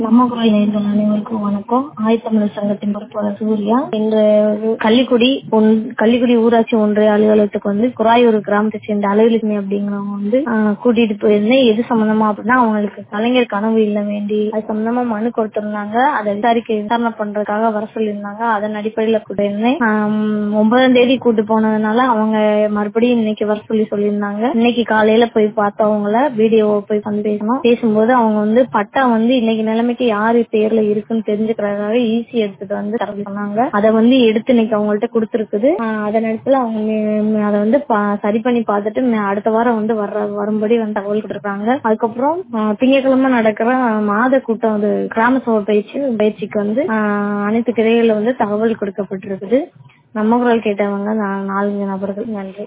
நம்ம குரல் நேர்கள் அனைவருக்கும் வணக்கம் ஆயத்தமிழர் சங்கத்தின் பொறுப்பாளர் சூர்யா இன்று கள்ளிக்குடி ஒன்- கள்ளிக்குடி ஊராட்சி ஒன்றிய அலுவலகத்துக்கு வந்து குராயூர் கிராமத்தை சேர்ந்த அழகுலட்சுமி அப்படிங்கிறவங்க வந்து ஆஹ், கூட்டிட்டு போயிருந்தேன் எது சம்பந்தமா அப்படின்னா அவங்களுக்கு கலைஞர் கனவு இல்ல வேண்டி அது சம்பந்தமா மனு கொடுத்திருந்தாங்க அதை விசாரிக்க விசாரணை பண்றதுக்காக வர சொல்லியிருந்தாங்க அதன் அடிப்படையில கூட்டியிருந்தேன் ஆம், ஒன்பதாம் தேதி கூட்டு போனதுனால அவங்க மறுபடியும் இன்னைக்கு வர சொல்லி சொல்லியிருந்தாங்க இன்னைக்கு காலையில போய் பார்த்தவங்கள வீடியோ போய் வந்து பேசணும் பேசும்போது அவங்க வந்து பட்டா வந்து இன்னைக்கு நிலைமைக்கு யாரு பேர்ல இருக்குன்னு தெரிஞ்சுக்கிறதுக்காக ஈஸி எடுத்துட்டு வந்து தர சொன்னாங்க அதை வந்து எடுத்து இன்னைக்கு அவங்கள்ட்ட கொடுத்துருக்குது ஆஹ் அதன் இடத்துல அவங்க மே- மே- அதை வந்து பா- சரி பண்ணி பார்த்துட்டு மே- அடுத்த வாரம் வந்து வர்ற வரும்படி வந்து தகவல் கொடுத்துருக்காங்க அதுக்கப்புறம் ஆஹ் திங்கட்கிழமை நடக்கிற மாத கூட்டம் அது கிராம சபை பயிற்சி பயிற்சிக்கு வந்து ஆஹ் அனைத்து கிளைகள்ல வந்து தகவல் கொடுக்கப்பட்டிருக்குது நம்ம குரல் கேட்டவங்க நா- நாலஞ்சு நபர்கள் நன்றி